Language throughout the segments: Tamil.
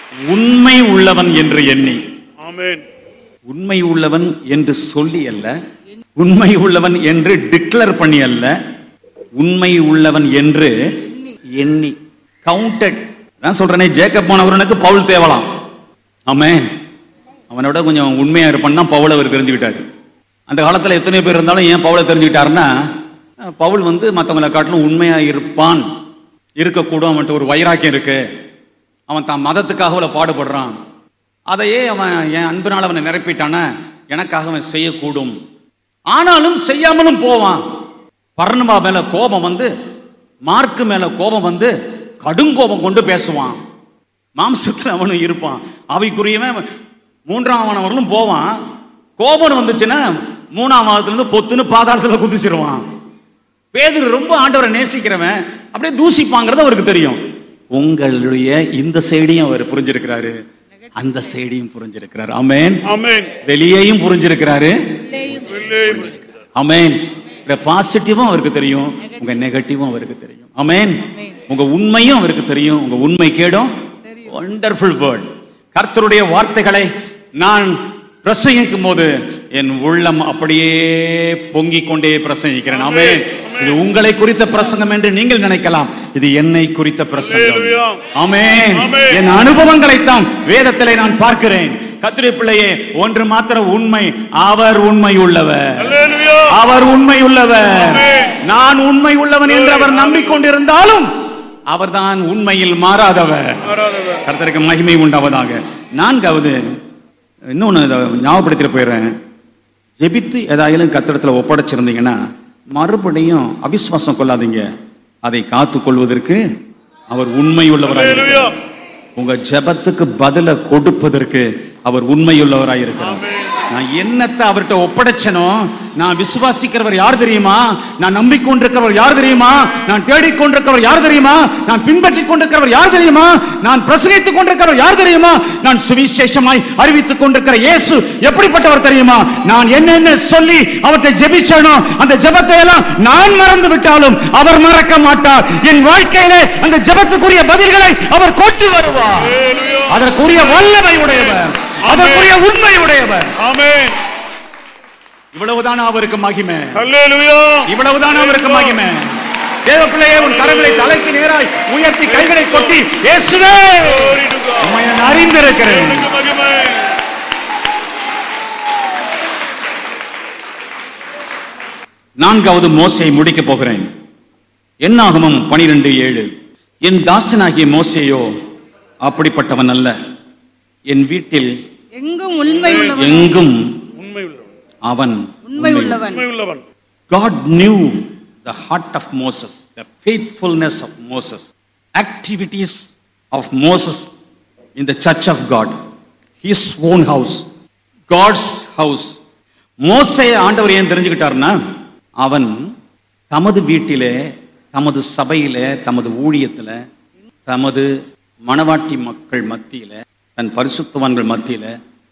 உண்மை உள்ளவன் என்று எண்ணி ஆமென் உண்மை உள்ளவன் என்று சொல்லி அல்ல உண்மை உள்ளவன் என்று டிக்ளேர் பண்ணி அல்ல உண்மை உள்ளவன் என்று எண்ணி கவுண்டட் நான் சொல்றேனே ஜேக்கப் போனவரனுக்கு பவுல் தேவலாம் ஆமென் அவனோட கொஞ்சம் உண்மையா இருப்பான்னா பவுல் அவர் தெரிஞ்சுக்கிட்டாரு அந்த காலத்துல எத்தனை பேர் இருந்தாலும் ஏன் பவுலை தெரிஞ்சுக்கிட்டாருன்னா அஹ், பவுல் வந்து மற்றவங்களை காட்டிலும் உண்மையா இருப்பான் இருக்கக்கூடும் அவன்கிட்ட ஒரு வைராக்கியம் இருக்கு அவன் தான் மதத்துக்காக அவ்வளவு பாடுபடுறான் அதையே அவன் என் அன்பினால் அவனை நிரப்பிட்டான எனக்காக அவன் செய்யக்கூடும் ஆனாலும் செய்யாமலும் போவான் பர்ணபா மேல கோபம் வந்து மார்க்கு மேல கோபம் வந்து கடுங்கோபம் கொண்டு பேசுவான் மாம்சத்தில் அவனும் இருப்பான் அவைக்குரியவன் மூன்றாம் அவனவர்களும் போவான் கோபம் வந்துச்சுன்னா மூணாம் மாதத்துலேருந்து பொத்துன்னு பாதாளத்தில் குதிச்சிருவான் பேதுரு ரொம்ப ஆண்டவரை நேசிக்கிறவன் அப்படியே தூசிப்பாங்கிறது அவருக்கு தெரியும் உங்களுடைய இந்த சைடையும் அவர் புரிஞ்சிருக்கிறாரு அந்த சைடையும் புரிஞ்சிருக்கிறாரு ஆமென் ஆமென் வெளியேயும் புரிஞ்சிருக்கிறாரு வெளியே அமேன் பாசிட்டிவும் அவருக்கு தெரியும் உங்க நெகட்டிவும் அவருக்கு தெரியும் அமேன் உங்க உண்மையும் அவருக்கு தெரியும் உங்க உண்மை கேடும் வண்டர்ஃபுல் வேர்ட் கர்த்தருடைய வார்த்தைகளை நான் பிரசங்கிக்கும் போது என் உள்ளம் அப்படியே பொங்கிக் கொண்டே பிரசங்கிக்கிறேன் ஆமென் இது உங்களை குறித்த பிரசங்கம் என்று நீங்கள் நினைக்கலாம் இது என்னை குறித்த பிரசங்கம் Hallelujah. ஆமென் ஆமென். என் அனுபவங்களைத்தான் வேதத்திலே நான் பார்க்கிறேன் கத்திரி பிள்ளையே ஒன்று மாத்திர உண்மை அவர் உண்மை உள்ளவர் அல்லேலூயா அவர் உண்மை உள்ளவர் ஆமென். நான் உண்மை உள்ளவன் என்று அவர் நம்பிக்கொண்டிருந்தாலும் அவர்தான் உண்மையில் மாறாதவர் மாறாதவர் கர்த்தருக்கு மகிமை உண்டாவதாக நான்காவது இன்னொன்னு இதை ஞாபகப்படுத்திட்டு போயிடுறேன் ஜெபித்து ஏதாயாலும் கத்திரத்தில் ஒப்படைச்சிருந்தீங்கன்னா மறுபடியும் அவிஸ்வாசம் கொள்ளாதீங்க அதை காத்து கொள்வதற்கு அவர் உண்மை உள்ளவராக அல்லேலூயா உங்க ஜெபத்துக்கு பதில கொடுப்பதற்கு அவர் உண்மையுள்ளவராய் இருக்கிறார் நான் என்னத்தை அவர்கிட்ட ஒப்படைச்சனோ நான் விசுவாசிக்கிறவர் யார் தெரியுமா நான் நம்பிக்கொண்டிருக்கிறவர் யார் தெரியுமா நான் தேடிக்கொண்டிருக்கிறவர் யார் தெரியுமா நான் பின்பற்றிக் கொண்டிருக்கிறவர் யார் தெரியுமா நான் பிரசங்கித்துக் கொண்டிருக்கிறவர் யார் தெரியுமா நான் சுவிசேஷமாய் அறிவித்துக் கொண்டிருக்கிற இயேசு எப்படிப்பட்டவர் தெரியுமா நான் என்னென்ன சொல்லி அவற்றை ஜெபிச்சனோ அந்த ஜெபத்தை எல்லாம் நான் மறந்து விட்டாலும் அவர் மறக்க மாட்டார் என் வாழ்க்கையிலே அந்த ஜெபத்துக்குரிய பதில்களை அவர் கொண்டு வருவார் அல்லேலூயா அதற்குரிய வல்லமை உடையவர் அதற்குரிய உண்மை உடையவர் ஆமென் இவ்வளவுதான் அவருக்கு மகிமை அல்லேலூயா இவ்வளவுதான் அவருக்கு மகிமை தேவ பிள்ளையே உன் கரங்களை தலைக்கு நேராய் உயர்த்தி கைகளை கொட்டி இயேசுவே Glory to God. உம்மை நான் அறிந்திருக்கிறேன் தேவனுக்கு மகிமை நான்காவது மோசையை முடிக்க போகிறேன் என்னாகமம் பனிரெண்டு ஏழு என் தாசனாகிய மோசேயோ அப்படிப்பட்டவன் அல்ல என் வீட்டில் எங்கும் உண்மை உள்ளவன் எங்கும் உண்மை உள்ளவன் அவன் உண்மை உள்ளவன் உண்மை உள்ளவன் God knew the heart of Moses, the faithfulness of Moses, activities of Moses in the church of God, his own house, God's house. மோசையை ஆண்டவர் ஏன் தெரிஞ்சுக்கிட்டாருன்னா அவன் தமது வீட்டிலே தமது சபையிலே தமது ஊழியத்தில் தமது மணவாட்டி மக்கள் மத்தியில தன் பரிசுத்தவான்கள் மத்தியில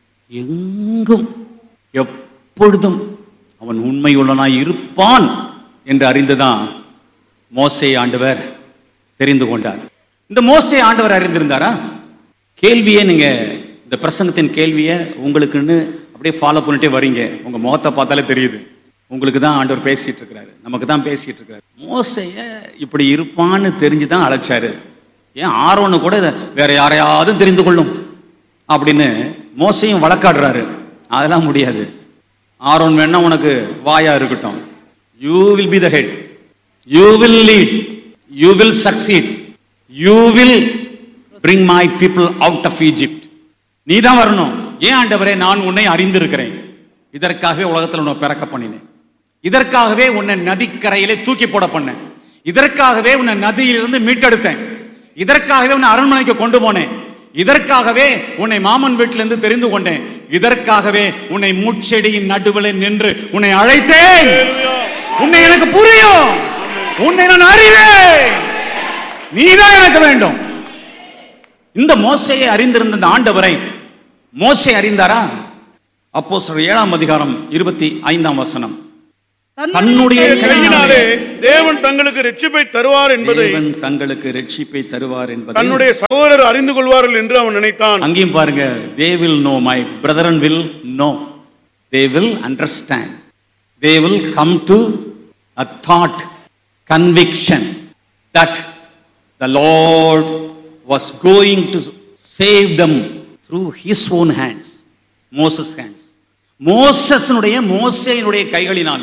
எங்கும் எப்பொழுதும் அவன் உண்மையுள்ளனாய் இருப்பான் என்று அறிந்துதான் மோசே ஆண்டவர் தெரிந்து கொண்டார் இந்த மோசே ஆண்டவர் அறிந்திருந்தாரா கேள்வியே நீங்க இந்த பிரசங்கத்தின் கேள்வியை உங்களுக்குன்னு அப்படியே ஃபாலோ பண்ணிட்டே வரீங்க உங்க முகத்தை பார்த்தாலே தெரியுது உங்களுக்கு தான் ஆண்டவர் பேசிட்டு இருக்கிறாரு நமக்கு தான் பேசிட்டு இருக்காரு மோசைய இப்படி இருப்பான்னு தெரிஞ்சு தான் அழைச்சாரு ஏன் ஆரோன்னு கூட இதை வேற யாரையாவது தெரிந்து கொள்ளும் அப்படின்னு மோசையும் வழக்காடுறாரு அதெல்லாம் முடியாது ஆரோன் வேணா உனக்கு வாயா இருக்கட்டும் you will be the head you will lead you will succeed you will bring my people out of Egypt நீ தான் வரணும் ஏன் ஆண்டவரே நான் உன்னை அறிந்திருக்கிறேன் இதற்காகவே உலகத்தில் உன்னை பிறக்க பண்ணினேன் இதற்காகவே உன்னை நதிக்கரையிலே தூக்கி போட பண்ணேன் இதற்காகவே உன்னை நதியிலிருந்து மீட்டெடுத்தேன் இதற்காகவே உன்னை அரண்மனைக்கு கொண்டு போனேன் இதற்காகவே உன்னை மாமன் வீட்டிலிருந்து தெரிந்து கொண்டேன் இதற்காகவே உன்னை மூச்செடியின் நடுவில் நின்று உன்னை அழைத்தேன் உன்னை எனக்கு புரியும் உன்னை நான் அறிவேன் நீதான் எனக்கு வேண்டும் இந்த மோசையை அறிந்திருந்த இந்த ஆண்டவரை மோசை அறிந்தாரா அப்போ ஏழாம் அதிகாரம் இருபத்தி ஐந்தாம் வசனம் தன்னுடைய கையினாலே தேவன் தங்களுக்கு ரட்சிப்பை தருவார் என்பதை தேவன் தங்களுக்கு ரட்சிப்பை தருவார் என்பதை தன்னுடைய சகோதரர் அறிந்து கொள்வார்கள் என்று அவன் நினைத்தான் அங்கேயும் பாருங்க they will know my brethren will know they will understand they will come to a thought conviction that the Lord was going to save them through his own hands Moses hands மோசஸனுடைய மோசையினுடைய கைகளினால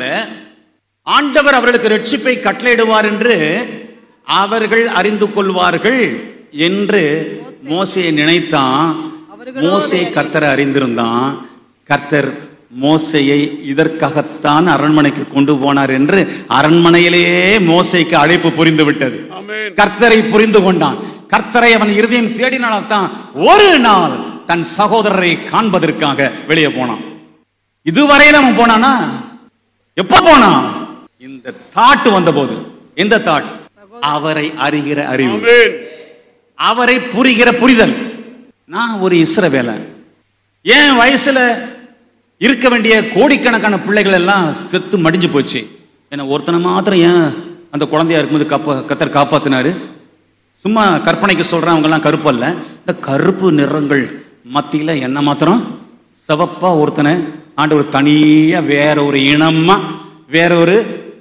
ஆண்டவர் அவர்களுக்கு ரட்சிப்பை கட்டளையிடுவார் என்று அவர்கள் அறிந்து கொள்வார்கள் என்று மோசையை நினைத்தான் அவர்களோடு மோசே கர்த்தரை அறிந்திருந்தான் கர்த்தர் மோசையை இதற்காகத்தான் அரண்மனைக்கு கொண்டு போனார் என்று அரண்மனையிலேயே மோசைக்கு அழைப்பு புரிந்து விட்டது ஆமென் கர்த்தரை புரிந்து கொண்டான் கர்த்தரை அவன் இருதயம் தேடினால்தான் ஒரு நாள் தன் சகோதரரை காண்பதற்காக வெளியே போனான் இதுவரையில அவன் போனானா எப்ப போனான் இந்த தாட் வந்தபோது எந்த தாட் அவரை அறிகிற அறிவு ஆமென் அவரை புரிகிற புரிதல் நான் ஒரு இஸ்ரவேலன் ஏன் வயசுல இருக்க வேண்டிய கோடிக்கணக்கான பிள்ளைகள் எல்லாம் செத்து மடிஞ்சு போச்சு ஏன்னா ஒருத்தனை மாத்திரம் ஏன் அந்த குழந்தையா இருக்கும்போது காப்பா கத்தர் காப்பாத்தினாரு சும்மா கற்பனைக்கு சொல்றேன் அவங்க எல்லாம் கருப்பு அல்ல இந்த கருப்பு நிறங்கள் மத்தியில என்ன மாத்திரம் சிவப்பா ஒருத்தனை ஆண்டவர் தனியா வேற ஒரு இனமா வேற ஒரு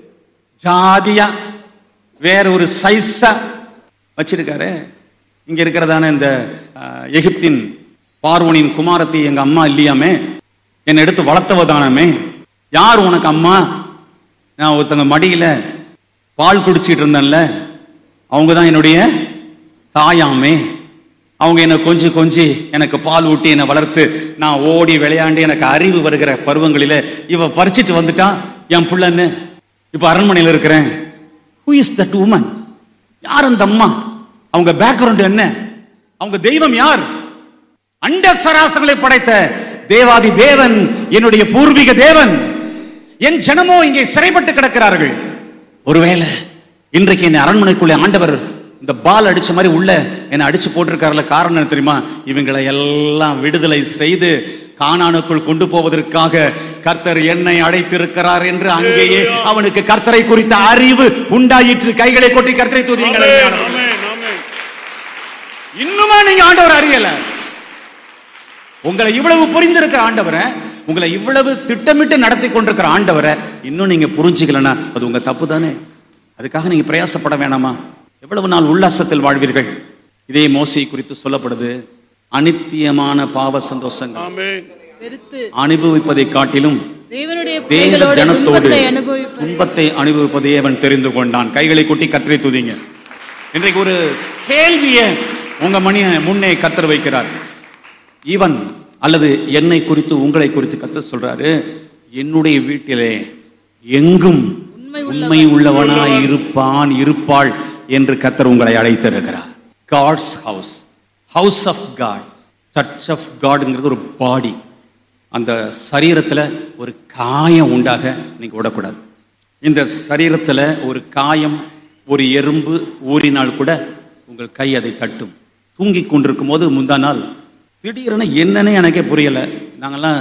ஜாதியா வேற ஒரு சைஸா வச்சிருக்காரு இங்க இருக்கிறதான இந்த அஹ், எகிப்தின் பார்வனின் குமாரத்தி எங்க அம்மா இல்லையாமே என்னை எடுத்து வளர்த்தவ தானாமே யார் உனக்கு அம்மா நான் ஒருத்தங்க மடியில பால் குடிச்சிட்டு இருந்தேன்ல அவங்க தான் என்னுடைய தாயாமே அவங்க என்னை கொஞ்சி கொஞ்சி எனக்கு பால் ஊட்டி என்னை வளர்த்து நான் ஓடி விளையாண்டு எனக்கு அறிவு வருகிற பருவங்களில இவ பறிச்சிட்டு வந்துட்டா என் புள்ளன்னு இப்ப அரண்மனையில் இருக்கிறேன் ஹூ இஸ் தட் உமன் யார் அந்த அம்மா அவங்க பேக்ரவுண்ட் என்ன அவங்க தெய்வம் யார் அண்ட சராசரங்களை படைத்த தேவாதி தேவன் என்னுடைய பூர்வீக தேவன் என் ஜனமோ இங்கே சிறைப்பட்டு கிடக்கிறார்கள் ஒருவேளை இன்றைக்கு என்னை அரண்மனைக்குள்ளே ஆண்டவர் இந்த பால் அடிச்ச மாதிரி உள்ள என்னை அடிச்சு போட்டிருக்காருல காரணம் என்ன தெரியுமா இவங்களை எல்லாம் விடுதலை செய்து கானானுக்குள் கொண்டு போவதற்காக கர்த்தர் என்னை அழைத்திருக்கிறார் என்று அங்கேயே அவனுக்கு கர்த்தரை குறித்த அறிவு உண்டாயிற்று கைகளை கொட்டி கர்த்தரை தூதியுங்கள் ஆமென் அருமையானவர்களே. ஆமென் ஆமென் இன்னுமா நீங்க ஆண்டவர் அறியல உங்களை இவ்வளவு புரிந்திருக்கிற ஆண்டவரை உங்களை இவ்வளவு திட்டமிட்டு நடத்தி கொண்டிருக்கிற ஆண்டவரை இன்னும் நீங்க புரிஞ்சுக்கலனா அது உங்க தப்பு தானே அதுக்காக நீங்க பிரயாசப்பட வேணாமா எவ்வளவு நாள் உல்லாசத்தில் வாழ்வீர்கள் இதே மோசை குறித்து சொல்லப்படுது அனித்தியமான பாவ சந்தோஷங்கள் ஆமென் வெறுத்து அனுபவிப்பதை காட்டிலும் தேவனுடைய தேவ பிள்ளைகளோடு ஜனத்தோடு துன்பத்தை அனுபவிப்பது துன்பத்தை அனுபவிப்பதை அவன் தெரிந்து கொண்டான் கைகளை கொட்டி கத்தரை துதிங்க இன்றைக்கு ஒரு கேள்வியை உங்க மணி முன்னே கத்தர் வைக்கிறார் இவன் அல்லது என்னை குறித்து உங்களை குறித்து கத்தர் சொல்றாரு என்னுடைய வீட்டிலே எங்கும் உண்மை உண்மை உள்ளவனாய் இருப்பான் இருப்பாள் என்று கத்தர் உங்களை அழைத்திருக்கிறார் God's house house of God church of காட்ங்கிறது ஒரு பாடி அந்த சரீரத்துல ஒரு காயம் உண்டாக நீங்க விடக்கூடாது இந்த சரீரத்துல ஒரு காயம் ஒரு எறும்பு ஊறினால் கூட உங்கள் கை அதை தட்டும் தூங்கி கொண்டிருக்கும் போது முந்தா நாள் திடீரென என்னன்னே எனக்கே புரியல நாங்கெல்லாம்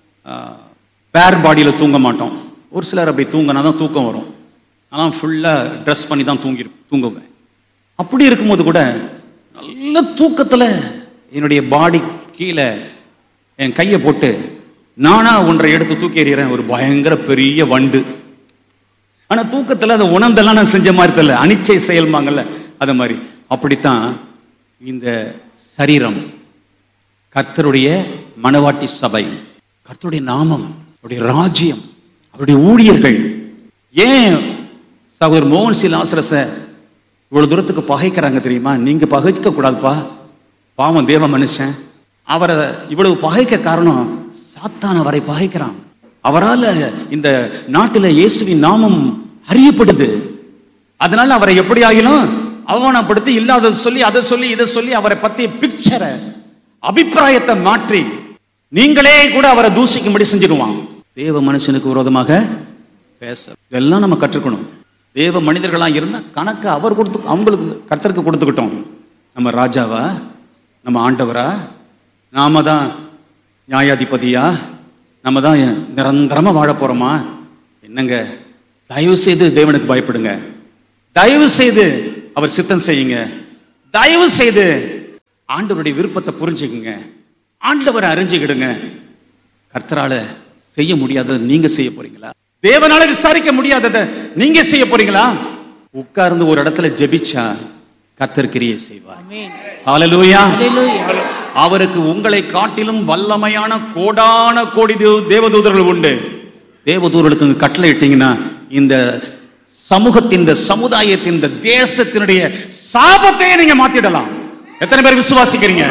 பேர் பாடியில் தூங்க மாட்டோம் ஒரு சிலர் அப்படி தூங்கினா தான் தூக்கம் வரும் ஆனால் ஃபுல்லாக ட்ரெஸ் பண்ணி தான் தூங்கி தூங்குவேன் அப்படி இருக்கும்போது கூட நல்ல தூக்கத்தில் என்னுடைய பாடி கீழே என் கையை போட்டு நானா ஒன்றை எடுத்து தூக்கி எறிகிறேன் ஒரு பயங்கர பெரிய வண்டு ஆனா தூக்கத்துல அதை உணர்ந்தெல்லாம் நான் செஞ்ச மாதிரி தெரியல அனிச்சை செயல்மாங்கல்ல அது மாதிரி அப்படித்தான் இந்த சரீரம் கர்த்தருடைய மணவாட்டி சபை கர்த்தருடைய நாமம் அவருடைய ராஜ்யம் அவருடைய ஊழியர்கள் ஏன் சகோதரர் மோகன் சி லாசரச இவ்வளவு தூரத்துக்கு பகைக்கிறாங்க தெரியுமா நீங்க பகைக்க கூடாதுப்பா பாவம் தேவ மனுஷன் அவரை இவ்வளவு பகைக்க காரணம் சாத்தான் அவரை பகைக்கிறான் அவரால இந்த நாட்டில் இயேசுவின் நாமம் அறியப்படுது அதனால அவரை எப்படி ஆகிலும் அவமானப்படுத்தி இல்லாததை சொல்லி அதை சொல்லி இதை சொல்லி அவரை பத்தி பிக்சரை அபிப்பிராயத்தை மாற்றி நீங்களே கூட அவரை தூசிக்கும்படி செஞ்சிருவான் தேவ மனுஷனுக்கு விரோதமாக பேச இதெல்லாம் நம்ம கற்றுக்கணும் தேவ மனிதர்களா இருந்தா கணக்கு அவர் கொடுத்து அவங்களுக்கு கர்த்தருக்கு கொடுத்துக்கிட்டோம் நம்ம ராஜாவா நம்ம ஆண்டவரா நாம தான் நியாயாதிபதியா நம்ம தான் நிரந்தரமா வாழ போறோமா என்னங்க தயவு செய்து தேவனுக்கு பயப்படுங்க தயவு செய்து அவர் சித்தம் செய்யுங்க தயவு செய்து ஆண்டவருடைய விருப்பத்தை புரிஞ்சுக்குங்க ஆண்டவரை அறிஞ்சுக்கிடுங்க கர்த்தரால செய்ய முடியாததை நீங்க செய்ய போறீங்களா தேவனால விசாரிக்க முடியாததை நீங்க செய்ய போறீங்களா உட்கார்ந்து ஒரு இடத்துல ஜெபிச்சா கர்த்தர் கிரியை செய்வார் ஆமென் ஹalleluya ஹalleluya அவருக்கு உங்களை காட்டிலும் வல்லமையான கோடான கோடி தேவ- தேவதூதர்கள் உண்டு தேவதூதர்களுக்கு இங்க கட்டளை இட்டீங்கன்னா இந்த சமூகத்தின் இந்த சமுதாயத்தின் இந்த தேசத்தினுடைய சாபத்தையே நீங்க மாத்திடலாம் எத்தனை பேர் விசுவாசிக்கிறீங்க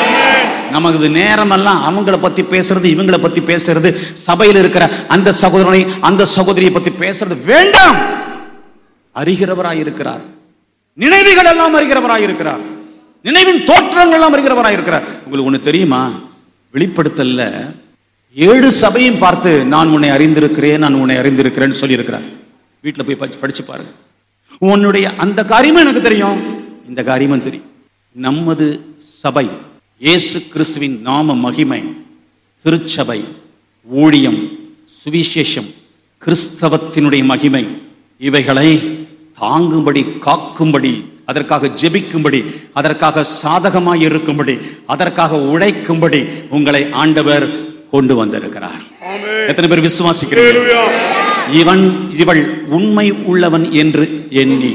நமக்கு நேரமெல்லாம் அவங்கள பத்தி பேசுறது இவங்கள பத்தி பேசுறது சபையில் இருக்கிற அந்த சகோதரனை அந்த சகோதரியை பத்தி பேசுறது வேண்டாம் அறிகிறவராய் இருக்கிறார் நினைவுகள் எல்லாம் அறிகிறவராய் இருக்கிறார் நினைவின் தோற்றங்கள் எல்லாம் அறிகிறவராய் இருக்கிறார் உங்களுக்கு ஒண்ணு தெரியுமா வெளிப்படுத்தல்ல ஏழு சபையும் பார்த்து நான் உன்னை அறிந்திருக்கிறேன் நான் உன்னை அறிந்திருக்கிறேன்னு சொல்லியிருக்கிறார் வீட்டுல போய் படிச்சு படிச்சு பாருங்க உன்னுடைய அந்த காரியமும் எனக்கு தெரியும் இந்த காரியமும் தெரியும் நமது சபை இயேசு கிறிஸ்துவின் நாம மகிமை திருச்சபை ஊழியம் சுவிசேஷம் கிறிஸ்தவத்தினுடைய மகிமை இவைகளை தாங்கும்படி காக்கும்படி அதற்காக ஜெபிக்கும்படி அதற்காக சாதகமாய் இருக்கும்படி அதற்காக உழைக்கும்படி உங்களை ஆண்டவர் கொண்டு வந்திருக்கிறார் எத்தனை பேர் விசுவாசிக்கிறீர்கள் இவன் இவள் உண்மை உள்ளவன் என்று எண்ணி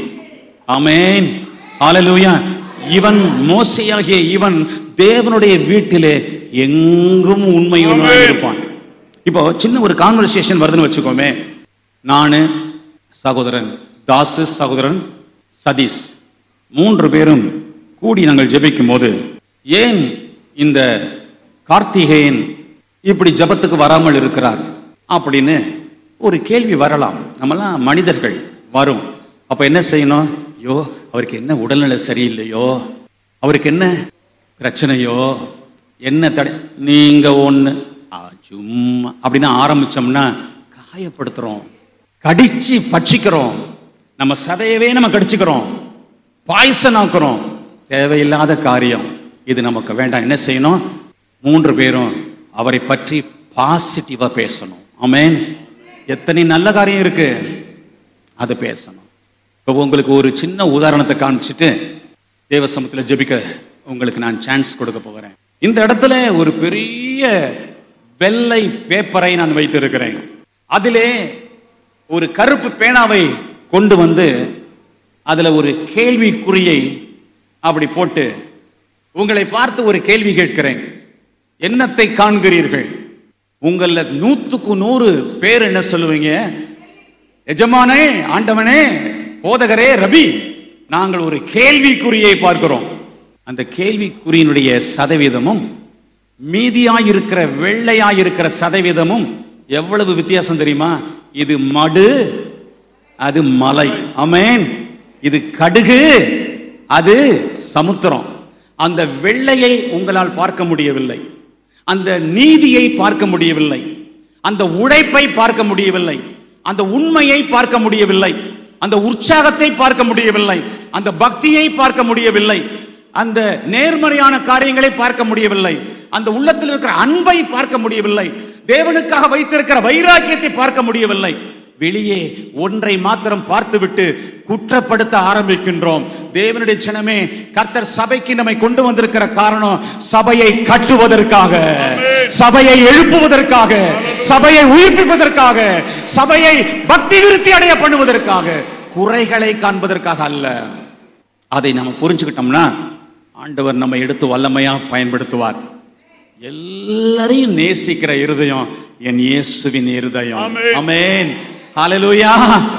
ஆமென் ஹalleluya இவன் மோசையாகிய இவன் தேவனுடைய வீட்டிலே எங்கும் உண்மையுள்ளவனாய் ஆமென். இருப்பான் இப்போ சின்ன ஒரு கான்வர்சேஷன் வருதுன்னு வச்சுக்கோமே நானு சகோதரன் தாசு சகோதரன் சதீஷ் மூன்று பேரும் கூடி நாங்கள் ஜெபிக்கும் போது ஏன் இந்த கார்த்திகேயன் இப்படி ஜெபத்துக்கு வராமல் இருக்கிறார் அப்படின்னு ஒரு கேள்வி வரலாம் நம்மலாம் மனிதர்கள் வரும் அப்ப என்ன செய்யணும் ஐயோ அவருக்கு என்ன உடல்நிலை சரியில்லையோ அவருக்கு என்ன பிரச்சனையோ என்ன தடை நீங்க ஒண்ணு ஆ, சும்மா அப்படின்னு ஆரம்பிச்சோம்னா காயப்படுத்துறோம் கடிச்சு பட்சிக்கிறோம் நம்ம சதையவே நம்ம கடிச்சுக்கிறோம் பாய்சன் ஆக்குறோம் தேவையில்லாத காரியம் இது நமக்கு வேண்டாம் என்ன செய்யணும் மூன்று பேரும் அவரை பற்றி பாசிட்டிவா பேசணும் ஆமென் எத்தனை நல்ல காரியம் இருக்கு அது பேசணும் இப்போ உங்களுக்கு ஒரு சின்ன உதாரணத்தை காமிச்சிட்டு தேவ சமூகத்தில் ஜெபிக்க உங்களுக்கு நான் சான்ஸ் கொடுக்க போகிறேன் இந்த இடத்துல ஒரு பெரிய வெள்ளை பேப்பரை நான் வைத்திருக்கிறேன் அதிலே ஒரு கருப்பு பேனாவை கொண்டு வந்து அதுல ஒரு கேள்விக்குறியை அப்படி போட்டு உங்களை பார்த்து ஒரு கேள்வி கேட்கிறேன் என்னத்தை காண்கிறீர்கள் உங்கள நூத்துக்கு நூறு பேர் என்ன சொல்லுவீங்க எஜமானே ஆண்டவனே போதகரே ரபி நாங்கள் ஒரு கேள்விக்குறியை பார்க்கிறோம் அந்த கேள்விக்குறியினுடைய சதவீதமும் மீதியாயிருக்கிற வெள்ளையாயிருக்கிற சதவீதமும் எவ்வளவு வித்தியாசம் தெரியுமா இது மடு அது மலை அமேன் இது கடுகு அது சமுத்திரம் அந்த வெள்ளையை உங்களால் பார்க்க முடியவில்லை அந்த நீதியை பார்க்க முடியவில்லை அந்த உழைப்பை பார்க்க முடியவில்லை அந்த உண்மையை பார்க்க முடியவில்லை அந்த உற்சாகத்தை பார்க்க முடியவில்லை அந்த பக்தியை பார்க்க முடியவில்லை அந்த நேர்மறையான காரியங்களை பார்க்க முடியவில்லை அந்த உள்ளத்தில் இருக்கிற அன்பை பார்க்க முடியவில்லை தேவனுக்காக வைத்திருக்கிற வைராக்கியத்தை பார்க்க முடியவில்லை வெளியே ஒன்றை மாத்திரம் பார்த்துவிட்டு குற்றப்படுத்த ஆரம்பிக்கின்றோம் தேவனுடைய சினமே கர்த்தர் சபைக்கு நம்மை கொண்டு வந்திருக்கிற காரணம் சபையை கட்டுவதற்காக சபையை எழுப்புவதற்காக சபையை உயிர்ப்பிப்பதற்காக சபையை பக்தி விருத்தி அடைய பண்ணுவதற்காக குறைகளை காண்பதற்காக அல்ல அதை நம்ம புரிஞ்சுக்கிட்டோம்னா ஆண்டவர் நம்ம எடுத்து வல்லமையா பயன்படுத்துவார் எல்லாரையும் நேசிக்கிற இருதயம் என் இயேசுவின் இருதயம் ஆமென். ஆமென் ஹalleluya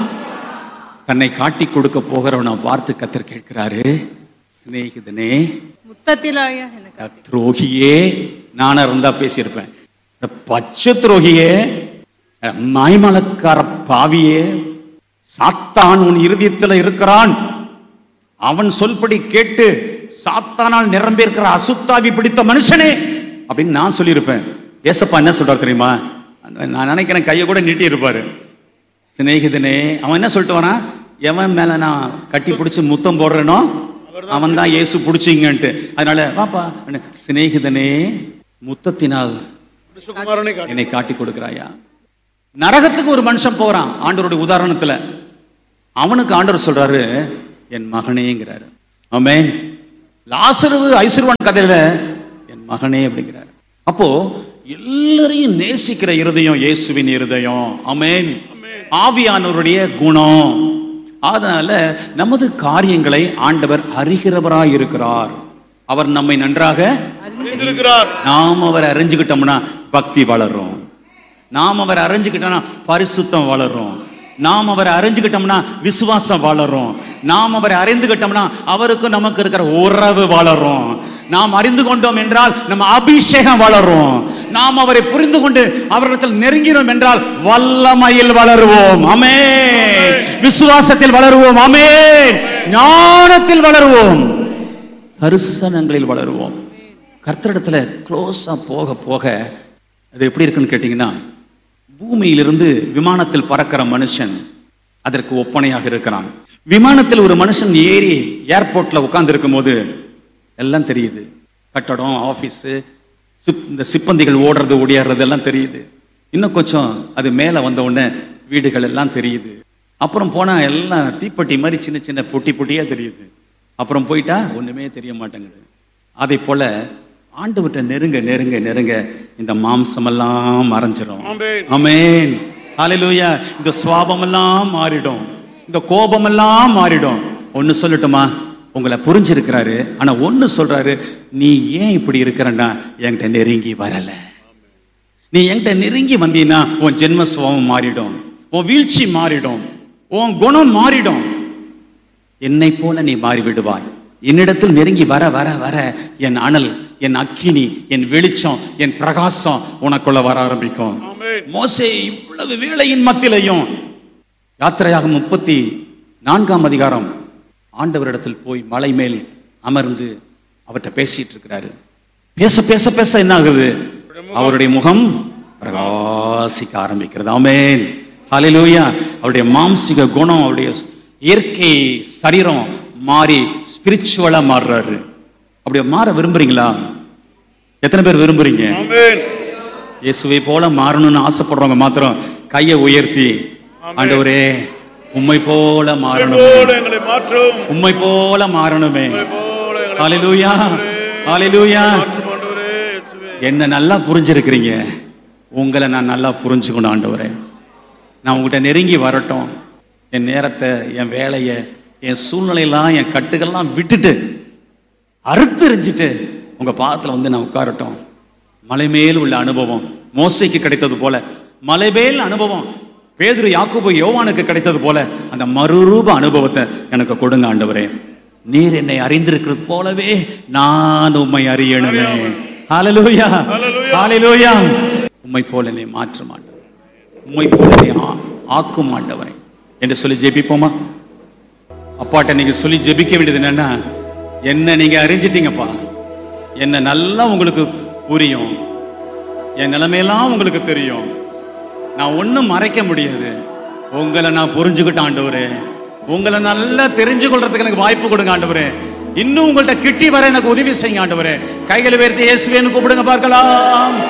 தன்னை காட்டி கொடுக்க போகிறவனை பார்த்து கத்தர் கேட்கிறாரு சிநேகிதனே முத்தத்திலாயா எனக்கு துரோகியே நானா இருந்தா பேசியிருப்பேன் இந்த பச்சை துரோகியே மாய்மலக்கார பாவியே சாத்தான் உன் இருதயத்தில் இருக்கிறான் அவன் சொல்படி கேட்டு சாத்தானால் நிரம்பியிருக்கிற அசுத்தாவி பிடித்த மனுஷனே அப்படின்னு நான் சொல்லியிருப்பேன் ஏசப்பா என்ன சொல்றாரு தெரியுமா நான் நினைக்கிறேன் கையை கூட நீட்டி இருப்பாரு சிநேகிதனே அவன் என்ன சொல்லிட்டு வரான் எவன் மேல நான் கட்டி பிடிச்சி முத்தம் போடுறேனோ அவன் தான் இயேசு பிடிச்சிங்கன்ட்டு அதனால வாப்பா சிநேகிதனே முத்தத்தினால் சுகுமாரனை காட்டு என்னை காட்டி கொடுக்கிறாயா நரகத்துக்கு ஒரு மனுஷன் போறான் ஆண்டவருடைய உதாரணத்துல அவனுக்கு ஆண்டவர் சொல்றாரு என் மகனேங்கிறாரு ஆமென் லாசரு ஐஸ்வர்வான் கதையில என் மகனே அப்படிங்கிறாரு அப்போ எல்லாரையும் நேசிக்கிற இருதயம் இயேசுவின் இருதயம் ஆமென் ஆவியானவருடைய குணம் அதனால நமது காரியங்களை ஆண்டவர் அறிகிறவராய் இருக்கிறார் அவர் நம்மை நன்றாக அறிந்திருக்கிறார் நாம் அவரை அறிஞ்சுக்கிட்டோம்னா பக்தி வளரும் நாம் அவரை அறிஞ்சுக்கிட்டோம்னா பரிசுத்தம் வளரும் நாம் அவரை அறிஞ்சுக்கிட்டோம்னா விசுவாசம் வளரும் நாம் அவரை அறிந்துகிட்டோம்னா அவருக்கு நமக்கு இருக்கிற உறவு வளரும் நாம் அறிந்து கொண்டோம் என்றால் நம்ம அபிஷேகம் வளரும் நாம் அவரை புரிந்து கொண்டு அவரிடத்தில் நெருங்கினோம் என்றால் வல்லமையில் வளருவோம் அமே விசுவாசத்தில் வளருவோம் அமே ஞானத்தில் வளருவோம் தரிசனங்களில் வளருவோம் கர்த்தரிடத்துல க்ளோஸா போக போக அது எப்படி இருக்குன்னு கேட்டிங்கன்னா பூமியிலிருந்து விமானத்தில் பறக்கிற மனுஷன் அதற்கு ஒப்பனையாக இருக்கிறான் விமானத்தில் ஒரு மனுஷன் ஏறி ஏர்போர்ட்ல உட்கார்ந்து இருக்கும்போது எல்லாம் தெரியுது கட்டடம் ஆபீஸ் இந்த சிப்பந்திகள் ஓடுறது ஓடியாடுறது எல்லாம் தெரியுது இன்னும் கொஞ்சம் அது மேலே வந்த உடனே வீடுகள் எல்லாம் தெரியுது அப்புறம் போனா எல்லாம் தீப்பெட்டி மாதிரி சின்ன சின்ன பொட்டி பொட்டியா தெரியுது அப்புறம் போயிட்டா ஒண்ணுமே தெரிய மாட்டேங்குது அதை போல ஆண்டவர்கிட்ட நெருங்க நெருங்க நெருங்க இந்த மாம்சமெல்லாம் மறைஞ்சிரும் ஆமென். ஆமென் ஹalleluya இந்த சுவாபமெல்லாம் மாறிடும் இந்த கோபமெல்லாம் மாறிடும் ஒன்னு சொல்லட்டுமா உங்களை புரிஞ்சிருக்கிறாரு ஆனா ஒன்னு சொல்றாரு நீ ஏன் இப்படி இருக்கிறன்னா என்கிட்ட நெருங்கி வரல நீ என்கிட்ட நெருங்கி வந்தீன்னா உன் ஜென்ம சுவாபம் மாறிடும் உன் வீழ்ச்சி மாறிடும் உன் குணம் மாறிடும் என்னை போல நீ மாறி விடுவாய் என்னிடத்தில் நெருங்கி வர வர வர என் அனல் என் அக்கினி என் வெளிச்சம் என் பிரகாசம் உனக்குள்ள வர ஆரம்பிக்கும் ஆமென். மோசே இவ்வளவு வேளையின் மத்தியிலையும் யாத்திரையாக முப்பத்தி நான்காம் அதிகாரம் ஆண்டவரிடத்தில் போய் மலை மேல் அமர்ந்து அவர்கிட்ட பேசிட்டு இருக்கிறாரு பேச பேச பேச என்ன ஆகுது அவருடைய முகம் பிரகாசிக்க ஆரம்பிக்கிறது ஆமென் ஹalleluya அவருடைய மாம்சிக குணம் அவருடைய இயற்கை சரீரம் மாறி ஸ்பிரிச்சுவலா மாறுறாரு அப்படி மாற விரும்புறீங்களா எத்தனை பேர் விரும்புறீங்க ஆமென் இயேசுவை போல மாறணும்னு ஆசைப்படுறவங்க மாத்திரம் கையை உயர்த்தி ஆண்டவரே உம்மை போல மாறணும் போல எங்களை மாற்றும் உம்மை போல மாறணுமே போல எங்களை ஹalleluya ஹalleluya மாற்றும் ஆண்டவரே இயேசுவே. என்ன நல்லா புரிஞ்சிருக்கிறீங்க உங்களை நான் நல்லா புரிஞ்சுக்கணும் ஆண்டவரே நான் உங்ககிட்ட நெருங்கி வரட்டும் என் நேரத்தை என் வேலையை என் சூழ்நிலையெல்லாம் என் கட்டுகள்லாம் விட்டுட்டு அறுத்து எறிஞ்சிட்டு உங்க பாதத்துல வந்து நான் உட்காரட்டும் மலைமேல் உள்ள அனுபவம் மோசைக்கு கிடைத்தது போல மலைமேல் அனுபவம் பேதுரு யாக்கோபு யோவானுக்கு கிடைத்தது போல அந்த மறுரூப அனுபவத்தை எனக்கு கொடுங்க ஆண்டவரே நீர் என்னை அறிந்திருக்கிறது போலவே நான் உம்மை அறியணுமே ஹalleluya ஹalleluya உம்மை போல என்னை மாற்ற மாட்டேன் உம்மை போல என்னை ஆ- ஆக்கும் ஆண்டவரே என்று சொல்லி ஜெபிப்போமா அப்பாட்ட நீங்க சொல்லி ஜெபிக்க வேண்டியது என்னன்னா என்ன நீங்க அறிஞ்சிட்டீங்கப்பா என்ன நல்லா உங்களுக்கு புரியும் என் நிலைமையெல்லாம் உங்களுக்கு தெரியும் நான் ஒண்ணும் மறைக்க முடியாது உங்களை நான் புரிஞ்சுக்கிட்ட ஆண்டவரே உங்களை நல்லா தெரிஞ்சு கொள்றதுக்கு எனக்கு வாய்ப்பு கொடுங்க ஆண்டவரே இன்னும் உங்கள்ட்ட கிட்டி வர எனக்கு உதவி செய்யுங்க ஆண்டவரே கைகளை உயர்த்தி இயேசுவேன்னு கூப்பிடுங்க பார்க்கலாம்